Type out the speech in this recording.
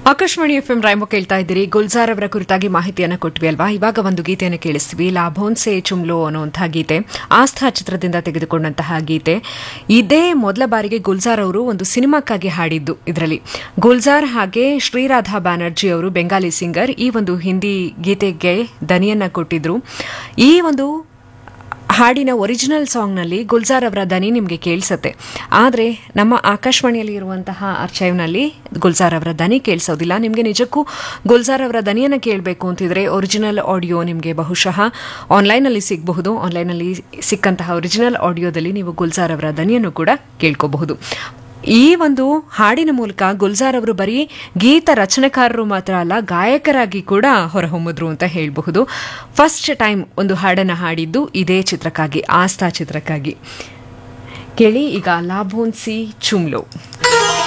Akashvani F M ರಾಯಮೋ ಕೇಳ್ತಾ ಇದ್ದೀರಿ ಗುಲ್ಜಾರ್ ಅವರ ಕುರಿತಾಗಿ ಮಾಹಿತಿಯನ್ನು ಕೊಟ್ವಿ ಅಲ್ವಾ ಇವಾಗ ಒಂದು ಗೀತೆಯನ್ನು ಕೇಳಿಸ್ತೀವಿ ಲಾಭೋನ್ಸೆ ಚುಮ್ಲೋ ಅನ್ನುವಂತಹ ಗೀತೆ ಆಸ್ಥಾ ಚಿತ್ರದಿಂದ ತೆಗೆದುಕೊಂಡಂತಹ ಗೀತೆ ಇದೇ ಮೊದಲ ಬಾರಿಗೆ ಗುಲ್ಜಾರ್ ಅವರು ಒಂದು ಸಿನಿಮಾಕ್ಕಾಗಿ ಹಾಡಿದ್ದು ಇದರಲ್ಲಿ ಗುಲ್ಜಾರ್ ಹಾಗೆ ಶ್ರೀರಾಧಾ ಬ್ಯಾನರ್ಜಿ ಅವರು ಬೆಂಗಾಲಿ ಸಿಂಗರ್ ಈ ಒಂದು ಹಿಂದಿ ಗೀತೆಗೆ ದನಿಯನ್ನ ಕೊಟ್ಟಿದ್ರು ಈ ಒಂದು ಹಾಡಿನ ಒರಿಜಿನಲ್ ಸಾಂಗ್ನಲ್ಲಿ ಗುಲ್ಜಾರ್ ಅವರ ದನಿ ನಿಮಗೆ ಕೇಳಿಸುತ್ತೆ ಆದರೆ ನಮ್ಮ ಆಕಾಶವಾಣಿಯಲ್ಲಿ ಇರುವಂತಹ ಅರ್ಚೈವ್ನಲ್ಲಿ ಗುಲ್ಜಾರ್ ಅವರ ದನಿ ಕೇಳಿಸೋದಿಲ್ಲ ನಿಮಗೆ ನಿಜಕ್ಕೂ ಗುಲ್ಜಾರ್ ಅವರ ದನಿಯನ್ನು ಕೇಳಬೇಕು ಅಂತಿದ್ರೆ ಒರಿಜಿನಲ್ ಆಡಿಯೋ ನಿಮಗೆ ಬಹುಶಃ ಆನ್ಲೈನಲ್ಲಿ ಸಿಗಬಹುದು ಆನ್ಲೈನಲ್ಲಿ ಸಿಕ್ಕಂತಹ ಒರಿಜಿನಲ್ ಆಡಿಯೋದಲ್ಲಿ ನೀವು ಗುಲ್ಜಾರ್ ಅವರ ದನಿಯನ್ನು ಕೂಡ ಕೇಳ್ಕೋಬಹುದು ಈ ಒಂದು ಹಾಡಿನ ಮೂಲಕ ಗುಲ್ಜಾರ್ ಅವರು ಬರೀ ಗೀತ ರಚನೆಕಾರರು ಮಾತ್ರ ಅಲ್ಲ ಗಾಯಕರಾಗಿ ಕೂಡ ಹೊರಹೊಮ್ಮಿದ್ರು ಅಂತ ಹೇಳಬಹುದು ಫಸ್ಟ್ ಟೈಮ್ ಒಂದು ಹಾಡನ್ನು ಹಾಡಿದ್ದು ಇದೇ ಚಿತ್ರಕ್ಕಾಗಿ ಆಸ್ಥಾ ಚಿತ್ರಕ್ಕಾಗಿ ಕೇಳಿ ಈಗ ಲಾಭೋನ್ಸಿ ಚುಮ್ಲೋ